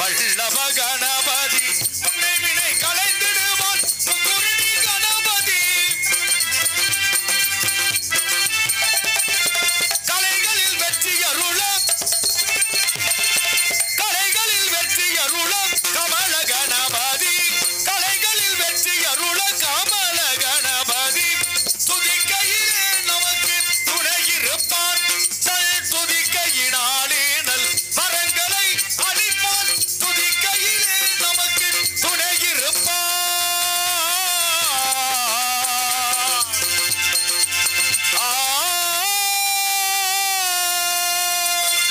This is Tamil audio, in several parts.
வல்லப கணபதி உன்னை வினை கலைந்திடுவான் முக்குருணி கணபதி கலைகளில் வெற்றி அருளம் கலைகளில் வெற்றி அருளம் கமல கணபதி கலைகளில் வெற்றி அருள கமல கணபதி துதிக்கையிலே நமக்கு துணை இருப்பான் தல் துதிக்கையினாலே நல் வரங்களை அளிப்பான் துதிக்கையிலே நமக்கு துணை இருப்பான் ஆ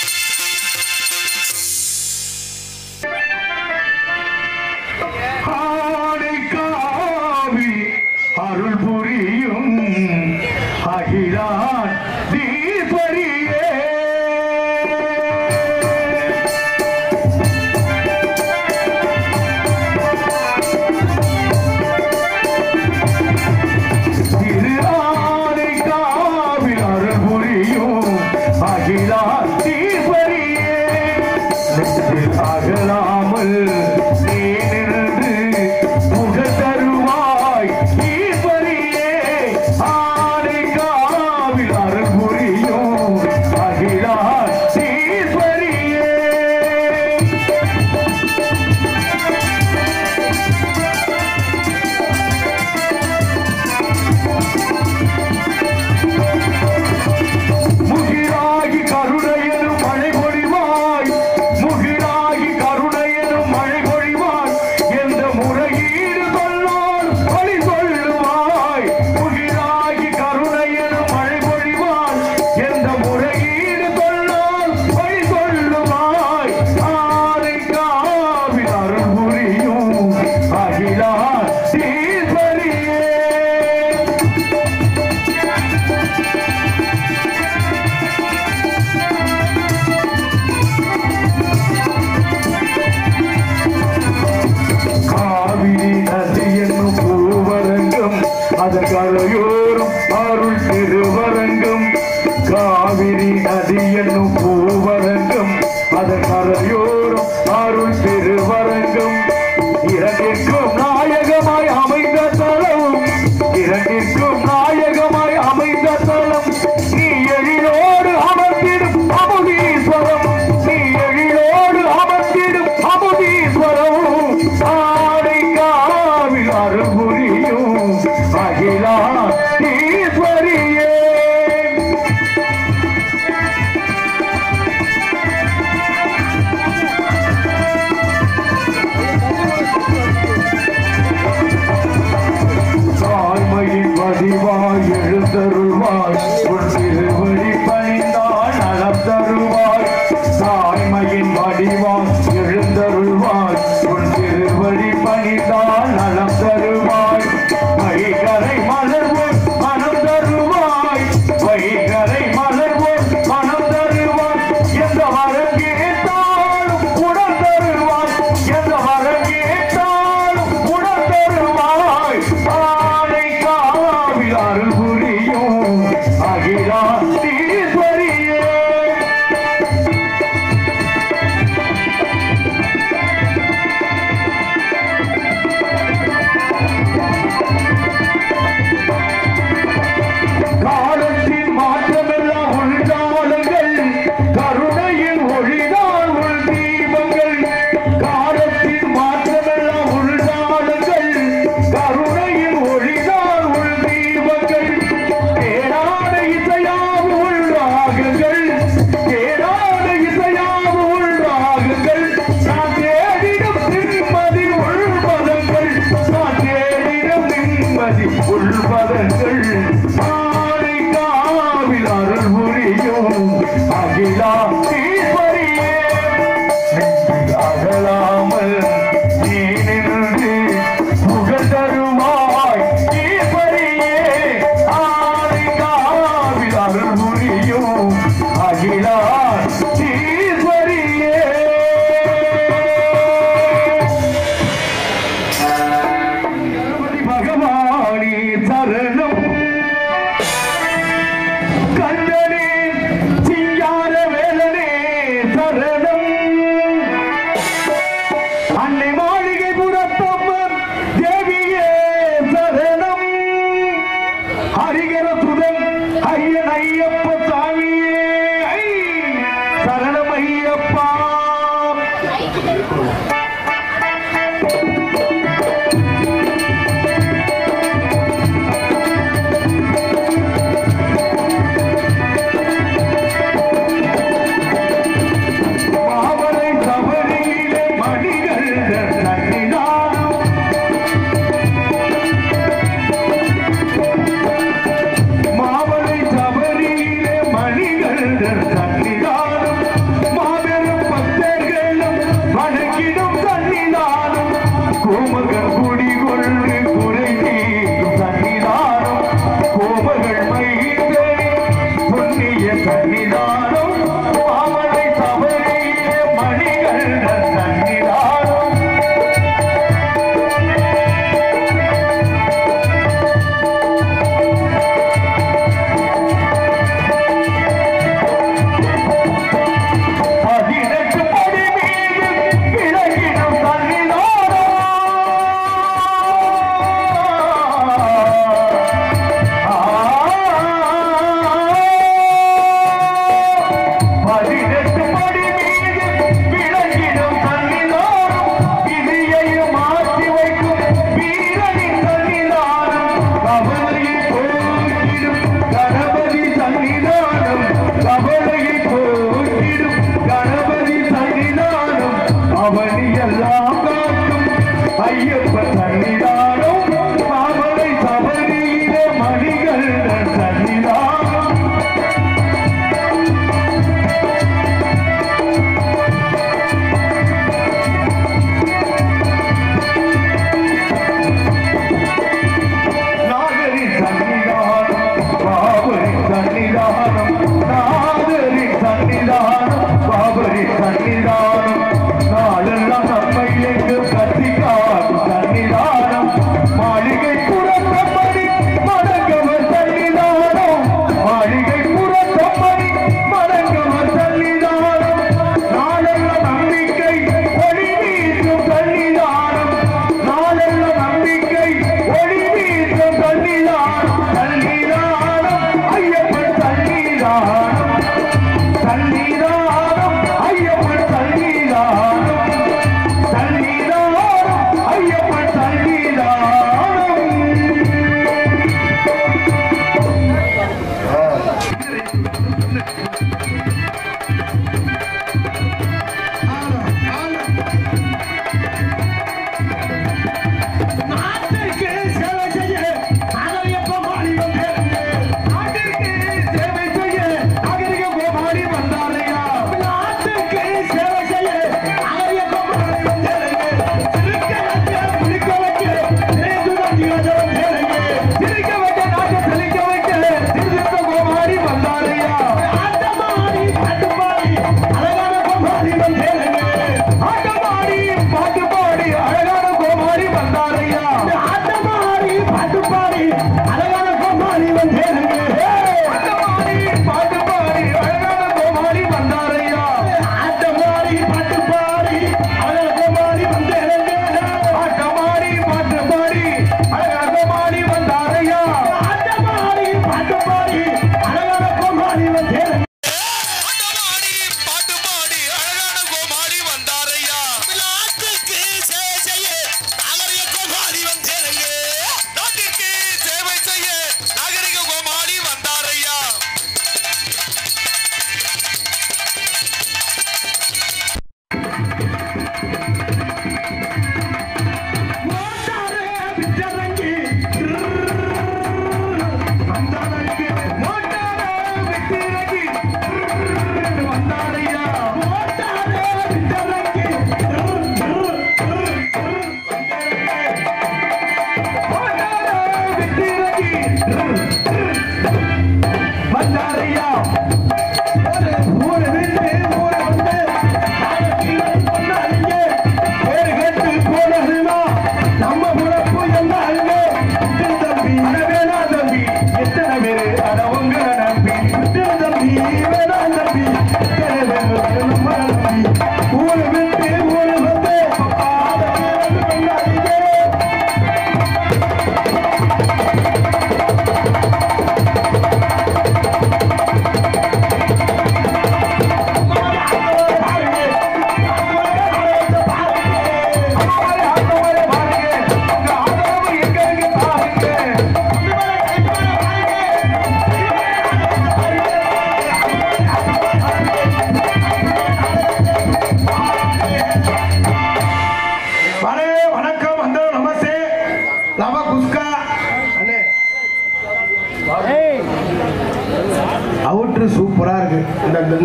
ஆனைக்காவி அருள் புரியும் அகிலான் தீபரியே திரு ஆனைக்காவில் அருள் புரியும் அகிலான் தீபரியே நெஞ்சில் அகலாமல் நீ நின்று புகழ் தருவாய் ஈஸ்வரியே ஆடை காவில் அருள் புரியும் அகிலா ஈஸ்வரியே முகிலாகி கருணையனும் மழை பொழிவாய் முகிலாகி கருணையனும் மழை பொழிவாய் எந்த முறையீடு சொல்லால் வழி சொல்லுவாய் முகிலாகி கருணையனும் மழை பொழிவாய் எந்த முறையீடு சொல்லால் வழி சொல்லுவாய் ஆரை காவில் அருள் புரியும் அகிலா ஈஸ்வரியே காவிரி நதி என்னும் பூவரங்கம் அதன் கரையோரம் அருள் திருவரங்கம் காவிரி நதி என்னும் பூவரங்கம் அதன் கரையோரம் அருள் திருவரங்கம் இரண்டிற்கும் நாயகமாய் அமைந்த தலம் இரண்டிற்கும் நாயகமாய் அமைந்த தலம் நீ எழிலோடு அமர்ந்திடும் அமுதீஸ்வரம் நீ எழிலோடு அமர்ந்திடும் அமுதீஸ்வரம் ஆடை காவில் அருள் புரியும் அகிலா ஈஸ்வரியே தாய்மையின் வடிவாய் எழுந்தருள்வாய் உன் திருவடி பணிந்தால் நலம் தருவாய் தாய்மையின் வடிவாய் எழுந்தருள்வாய் உன் திருவடி பணிந்தால் நலம் தருவாய் வைகரை மலர்வோம் மனம் தருவாய் வைகரை மலர்வோம் மனம் தருவாய் எந்த வரம் கேட்டாலும் உடல் தருவாய் எந்த வரம் கேட்டாலும் உடல் தருவாய் ஆலை காவில் அருள் புரியும் அகிலா ஈஸ்வரியே காலத்தின் மாற்றமெல்லாம் உள்காலங்கள் கருணையின் ஒளிதான் உள் தீபங்கள் காலத்தின் மாற்றமெல்லாம் உள்காலங்கள் கருணையின் ஒளிதான் உள் தீபங்கள் தேடாத இசையாவு உள்ளாகுங்கள் தேடாத இசையாவு உள்ளாகுங்கள் நான் தேடிடும் நிம்மதி உள்பதங்கள் நான் தேடிடும் நிம்மதி உள்பதங்கள் ஆடை காவில் அருள் புரியும் அகிலா ஈஸ்வரியே நெஞ்சில் அகலாமல் நீ நின்று புகழ் தருவாய் ஈஸ்வரியே ஆடை காவில் அருள் புரியும் அகிலா ஈஸ்வரியே கணபதி பகவானே சரணம் கண்ணனே சிங்கார வேலனே சரணம் சன்னிதானம் மாபெரும் பக்தர்களும் வணங்கிடும் சன்னிதானம் கோமகன் குடிகொண்டு குறை தீர்க்கும் சன்னிதானம் கோமகள் மைந்தரின் புண்ணிய சன்னிதானம் மாமலை சபரியிலே மணிகண்டன் சன்னிதானம்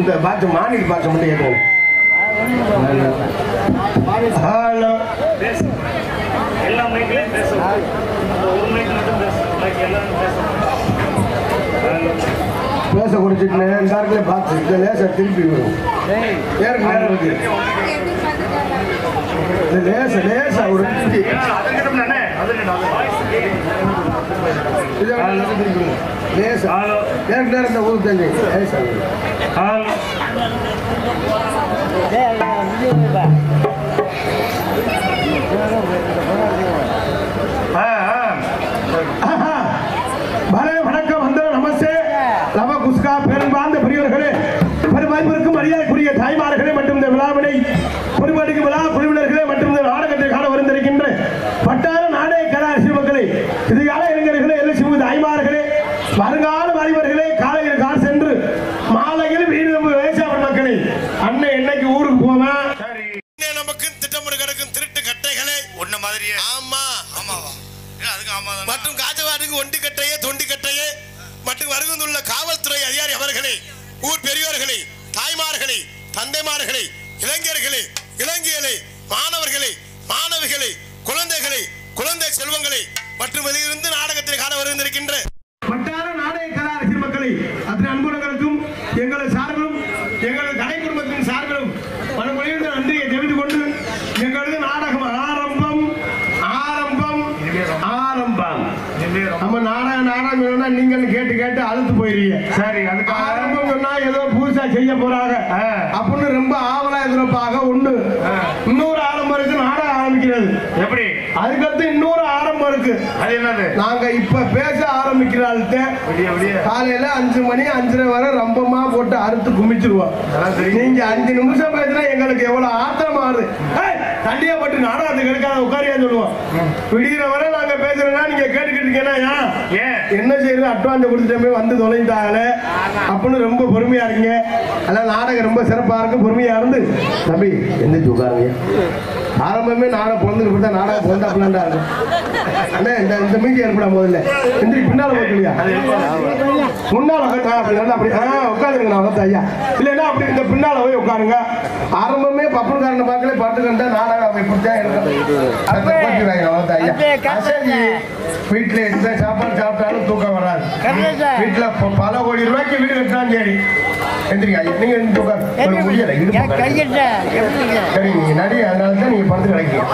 இந்த பாட்டு மாநில பாட்டு மட்டும் கேட்கணும் ஹலோ எல்லா மைக்லையும் பேசணும் அந்த ஒரு மைக் மட்டும் பேசணும் பாக்கி எல்லாரும் பேசணும் பேச குடிச்சிட்டு இந்த இடத்துல பார்த்து இந்த லேசா திருப்பி வரும் ஏற்கு நேரம் இருக்கு இந்த லேச லேசா ஒரு திருப்பி இதை வேணா லேசா திருப்பி விடுங்க. லேசா ஹலோ ஏற்கு நேரம் இந்த ஊர் தெரிஞ்சு லேசா விடுங்க. ஹலோ ஆஹா. பலே வணக்கம் வந்தனம் நமஸ்தே லவ குஸ்கா பெரும்பார்ந்த பெரியவர்களே பெருமதிப்பிற்கும் மரியாதைக்குரிய தாய்மார்களே மற்றும் இந்த விழாவினை பொறுப்படிக்கும் விழா குழுவினர்களே மற்றும் இந்த நாடகத்தை காண வந்திருக்கின்ற பட்டார நாடக கலாசி மக்களே இதுகால இளைஞர்களே எல்லாம் சிவ தாய்மார்களே வருங்கால வாலிபர்களே காலையில் கார் சென்று மாலையில் வீடு நம்ம வேசாவன் மக்களே அண்ணன் என்னைக்கு ஊருக்கு போவேன் இன்னே நமக்கு திட்டமிட்டு கிடக்கும் திருட்டு கட்டைகளே உன்ன மாதிரியே ஆமா ஆமாவா இல்ல அதுக்கு ஆமா மற்றும் காஜவாடுக்கு ஒண்டி கட்டையே தொண்டி கட்டையே மற்றும் வருகின்றுள்ள காவல்துறை அதிகாரி அவர்களே ஊர் பெரியோர்களே தாய்மார்களே தந்தைமார்களே இளைஞர்களே இளைஞர்களே மாணவர்களே மாணவிகளே குழந்தைகளே குழந்தை செல்வங்களே மற்றும் இதிலிருந்து நாடகத்தில் காண வருகின்ற வட்டார நாடக கலாரசி மக்களை அத்தனை அன்புலங்களுக்கும் எங்களது சார்பிலும் எங்களது கலை குடும்பத்தின் சார்பிலும் மனமொழியுள்ள நன்றியை தெரிவித்துக் கொண்டு எங்களது நாடகம் ஆரம்பம் ஆரம்பம் ஆரம்பம் நம்ம நாடகம் நாடகம் சொன்னா நீங்கள் கேட்டு கேட்டு அழுத்து போயிருவீங்க சரி அதுக்கு ஆரம்பம் சொன்னா ஏதோ புதுசா செய்ய போறாங்க அப்படின்னு ரொம்ப ஆவலா எதிர்ப்பாக ஒண்ணு இன்னொரு ஆரம்பம் இருக்கு நாடகம் ஆரம்பிக்கிறது எப்படி அதுக்கடுத்து இன்னொரு ஆரம்பம் இருக்கு அது என்னது நாங்க இப்ப பேச ஆரம்பிக்கிறாள்கிட்ட விடிய விடிய காலையில அஞ்சு மணி அஞ்சரை வரை ரம்பமா போட்டு அறுத்து குமிச்சிருவோம் அதான் சரி. நீங்க அஞ்சு நிமிஷம் பேசினா எங்களுக்கு எவ்வளவு ஆத்திரமா வருது ஏய், தண்டியா பட்டு நாடகத்துக்கு எடுக்காத உட்காரியா சொல்லுவோம் விடிகிற வரை நாங்க பேசுறோம்னா நீங்க கேட்டுக்கிட்டு இருக்கீங்கன்னா ஏன்? ஏன் என்ன செய்யறது அட்வான்ஸ் கொடுத்துட்டோமே வந்து தொலைந்தாங்களே அப்படின்னு ரொம்ப பொறுமையா இருக்கீங்க அதனால நாடகம் ரொம்ப சிறப்பா இருக்கு பொறுமையா இருந்து தம்பி எந்திரிச்சு உட்காருங்க ஆரம்பமே நாடகம் பிறந்து கொடுத்தா நாடகம் பிறந்தா அப்படின்னா இருக்கும் அண்ணே இந்த இந்த மீதி ஏற்பட முதல்ல எந்திரி பின்னால போக்கலையா முன்னால உட்காந்து அப்படி நல்லா அப்படி ஆ உட்காந்துருங்க நான் வந்து ஐயா இல்லைன்னா அப்படி இந்த பின்னால போய் உட்காருங்க ஆரம்பமே பப்புன்காரனை பார்க்கல பாட்டு கண்டா நாடகம் அப்படி பிடிச்சா எடுக்கும் வீட்டுல எந்த சாப்பாடு சாப்பிட்டாலும் தூக்கம் வராது வீட்டுல ப- பல கோடி ரூபாய்க்கு வீடு கட்டினாலும் சரி எந்திரிங்க ஐயா நீங்க எந்திரிச்சு உட்காரு ஒரு முடியல இடுப்பு கட்டு. சரி நீங்க நடி அதனால தான் நீங்க படுத்து கிடைக்கீங்க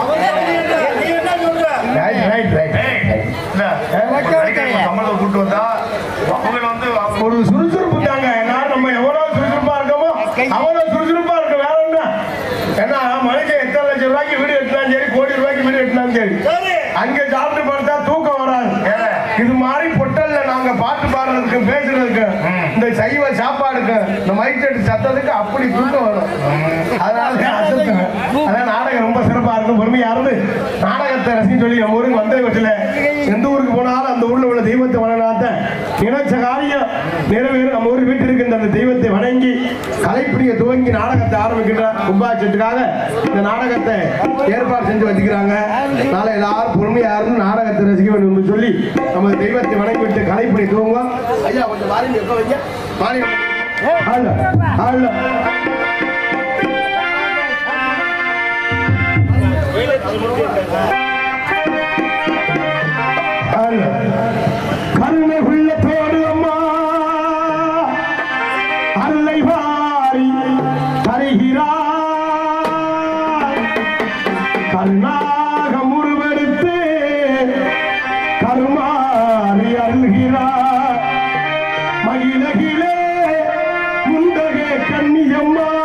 ரைட் ரைட் ரைட் ஏய், இல்ல, நடிகர்கள் சம்பளம் கூட்டு வந்தா அவங்க வந்து அவங்க ஒரு சுறுசுறுப்பு தாங்க எல்லாரும் நம்ம எவ்வளவு சுறுசுறுப்பா இருக்கோமோ அவ்வளவு சுறுசுறுப்பா இருக்கு வேற என்ன ஏன்னா மனுஷன் எத்தனை லட்சம் ரூபாய்க்கு வீடு கட்டினாலும் சரி கோடி ரூபாய்க்கு வீடு கட்டினாலும் சரி அங்க சாப்பிட்டு பார்த்தா தூக்கம் வராது இது மாதிரி பொட்டல்ல நாங்க பாட்டு பாடுறதுக்கு பேசுறதுக்கு இந்த சைவ சாப்பாடுக்கு இந்த மைக் செட்டு சத்தத்துக்கு அப்படி தூக்கம் வரும் அதனால அசத்துங்க அதான் நாடகம் ரொம்ப சிறப்பா இருக்கும் பொறுமையா இருந்து நாடகத்தை ரசிக்க சொல்லி நம்ம ஊருக்கு வந்த பட்சத்துல எந்த ஊருக்கு போனாலும் அந்த ஊர்ல உள்ள தெய்வத்தை வணங்காத நினைச்ச காரியம் நிறைவேறும் நம்ம ஊர் வீட்டில் இருக்கின்ற அந்த தெய்வத்தை வணங்கி கலைப்பிடிய துவங்கி நாடகத்தை ஆரம்பிக்கின்ற கும்பாட்சத்துக்காக இந்த நாடகத்தை ஏற்பாடு செஞ்சு வச்சுக்கிறாங்க நாளை எல்லாரும் பொறுமையா இருந்து நாடகத்தை ரசிக்க வேண்டும் என்று சொல்லி நம்ம தெய்வத்தை வணங்கி விட்டு கலைப்பிடி துவங்குவோம் ஐயா கொஞ்சம் வாரிங்க எப்ப வைங்க வாரிங்க ஹலோ ஹலோ ஹலோ கருணை உள்ளத்தோடு அம்மா அல்லை வாரி தருகிறார் கருணாக முருவெடுத்து கருமாறி அருள்கிறார் மகிழகிலே முந்தகே கண்ணியம்மா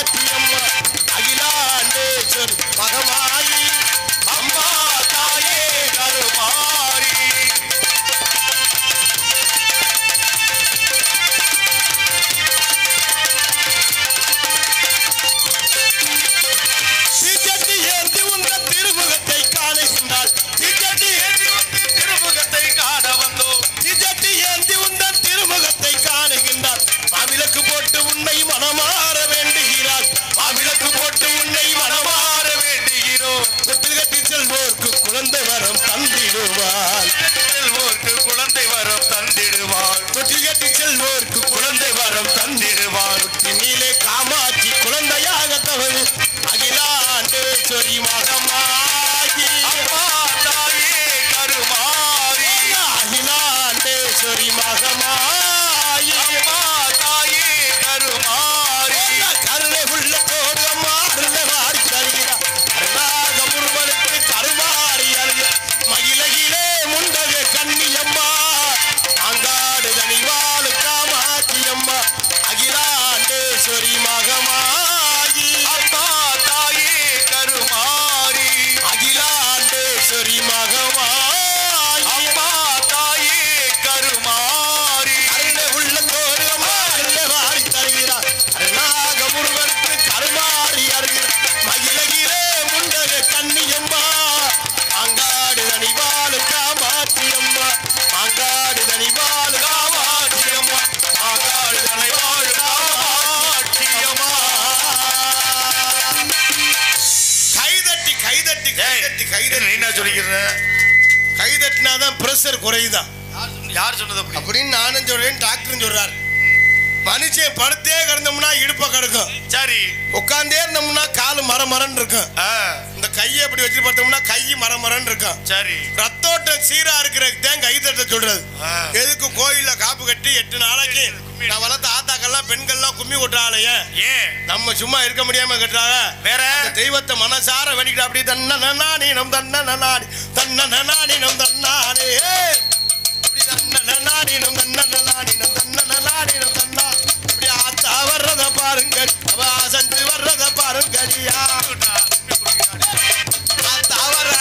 காமாட்சி அம்மா அகிலாண்டேஸ்வர் மகமாயி அம்மா தாயே கருமாரி தீச்சட்டி ஏந்தி உங்கள் திருமுகத்தை காணுகின்றாள் தீச்சட்டி ஏந்தி உங்கள் திருமுகத்தை காண வந்தோம் தீச்சட்டி ஏந்தி உங்கள் திருமுகத்தை காணுகின்றாள் மாவிளக்கு போட்டு உன்னை மனமாற வேண்டுகிறாள் மாவிளக்கு போட்டு உன்னை மனமாற வேண்டுகிறோம் தொட்டில் கட்டி செல்வோர்க்கு குழந்தை வரம் தந்திடுவாள் செல்வோர்க்கு குழந்தை வரம் தந்திடுவாள் தொட்டில் கட்டி செல்வோர்க்கு குழந்தை வரம் தந்திடுவாள் நீலே காமாட்சி குழந்தையாக தவறு அகிலாண்டேஸ்வரி மகமாகி அம்மா தாயே கருமாரி அகிலாண்டேஸ்வரி மகமாயி அம்மா தாயே கருமாரி கருணை உள்ள கோடு அம்மா அருளை வாரி தருகிறார் அருளாக முருகனுக்கு கருமாறி அருக மகிழகிலே முண்டக கன்னியம்மா அங்காடு தனிவாழு காமாட்சி அம்மா அகிலாண்டேஸ்வரி மகமாயி அம்மா தாயே கருமாரி அகிலாண்டேஸ்வரி மகமாயி அம்மா தாயே கருமாரி அருளை உள்ள கோடு அம்மா அருளை வாரி தருகிறார் அருளாக முருகனுக்கு கருமாறி அருகிறார் மகிழகிலே முண்டக கன்னியம்மா அங்காடு தனிவாழு காமாட்சி அம்மா அங்காடு தனிவாழு காமாட்சி அம்மா அங்காடு தனிவாழு காமாட்சி அம்மா கைதட்டி கைதட்டி கைதட்டி இது கைதட்டி நீ என்ன சொல்லிக்கிற கைதட்டினாதான் பிரஷர் குறையுதான் யார் சொன்ன- யார் சொன்னது அப்படி அப்படின்னு நானும் சொல்றேன் டாக்டரும் சொல்றாரு மனுஷன் படுத்தே கிடந்தோம்னா இடுப்ப கிடக்கும் சரி உட்காந்தே இருந்தோம்னா காலு மர மரன்னு இருக்கும் ஆ, இந்த கையை அப்படி வச்சு பார்த்தோம்னா கை மர மரன்னு இருக்கும் சரி ரத்தோட்டம் சீரா இருக்கிறதுக்கு தான் கை தட்ட சொல்றது ஆ. எதுக்கு கோயில்ல காப்பு கட்டி எட்டு நாளைக்கு நான் வளர்த்த ஆத்தாக்கெல்லாம் பெண்கள்லாம் கும்மி கொட்டுறாளையே ஏன் நம்ம சும்மா இருக்க முடியாம கட்டுறாங்க வேற அந்த தெய்வத்தை மனசார வேண்டிக்கிட்டு அப்படி தன்ன நானினம் தன்ன நாடி தன்ன நானினம் தன்னானே அப்படி தன்ன நானினம் தன்ன நானினம் தன்ன நானினம் தன்னா அப்படி ஆத்தா வர்றத பாருங்க அவ அசந்து வர்றத பாருங்கடியா ஆத்தா வர்ற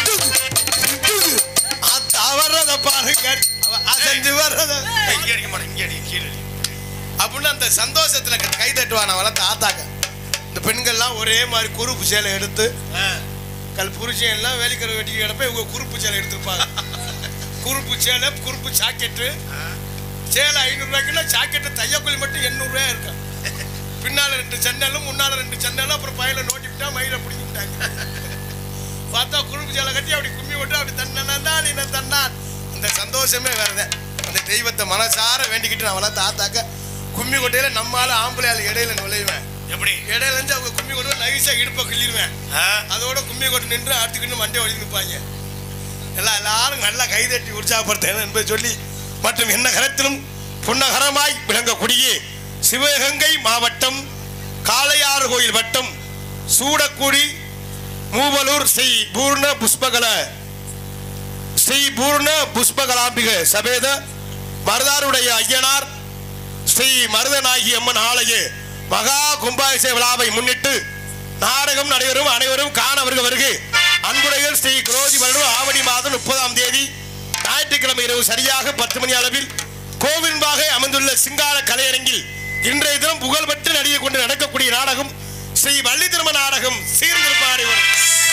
ஆத்தா வர்றத பாருங்க அவ அசந்து வர்றத இங்க அடிக்க மாட்டேன் இங்க அடி கீழே அடி. அப்படின்னு அந்த சந்தோஷத்துல கை தட்டுவான் வளர்த்த ஆத்தாக்க இந்த பெண்கள்லாம் ஒரே மாதிரி குறுப்பு சேலை எடுத்து ஆ, கல் புருஷன் எல்லாம் வேலிக்கரை வெட்டி கிடப்ப இவங்க குறுப்பு சேலை எடுத்திருப்பாங்க குறுப்பு சேலை குறுப்பு ஜாக்கெட்டு சேலை ஐநூறுரூவாய்க்குன்னா ஜாக்கெட்டு தையக்குழி மட்டும் எண்ணூறுரூவா இருக்கும் பின்னால ரெண்டு சென்னலும் முன்னால ரெண்டு சென்னலும் அப்புறம் பையில நோட்டி விட்டா மயில பிடிக்க விட்டாங்க பார்த்தா குறுப்பு சேலை கட்டி அப்படி கும்மி விட்டு அப்படி தன்னான் நீ தன்னான் அந்த சந்தோஷமே வேறதான் அந்த தெய்வத்தை மனசார வேண்டிக்கிட்டு நான் வளர்த்த ஆத்தாக்க கும்மி கொட்டையில நம்மால ஆம்பளையால இடையில நுழைவேன் எப்படி இடையில இருந்து அவங்க கும்மி கொண்டு நைஸா இடுப்பை கிள்ளிடுவேன் ஆ, அதோட கும்மி கொட்டு நின்று அடுத்துக்கிட்டு மண்டே ஒழிஞ்சு நிற்பாங்க எல்லாம் எல்லாரும் நல்லா கைதட்டி உற்சாகப்படுத்தணும் என்பதை சொல்லி மற்றும் என்ன கரத்திலும் புன்னகரமாய் விளங்கக்கூடிய சிவகங்கை மாவட்டம் காளையாறு கோயில் வட்டம் சூடக்குடி மூவலூர் ஸ்ரீ பூர்ண புஷ்பகல ஸ்ரீ பூர்ண புஷ்பகலாம்பிக சபேத மருதாருடைய ஐயனார் ஸ்ரீ மருதநாயகி அம்மன் ஆலய மகா கும்பாபிஷேக விழாவை முன்னிட்டு நாடகம் நடைபெறும் அனைவரும் காண வருக வருக அன்புடையர் ஸ்ரீ குரோதி வருடம் ஆவணி மாதம் முப்பதாம் தேதி ஞாயிற்றுக்கிழமை இரவு சரியாக பத்து மணி அளவில் கோவில்பாகை அமைந்துள்ள சிங்கார கலையரங்கில் இன்றைய தினம் புகழ்பெற்று நடிகை கொண்டு நடக்கக்கூடிய நாடகம் ஸ்ரீ வள்ளி திரும நாடகம் சீர்திருப்ப நடைபெறும்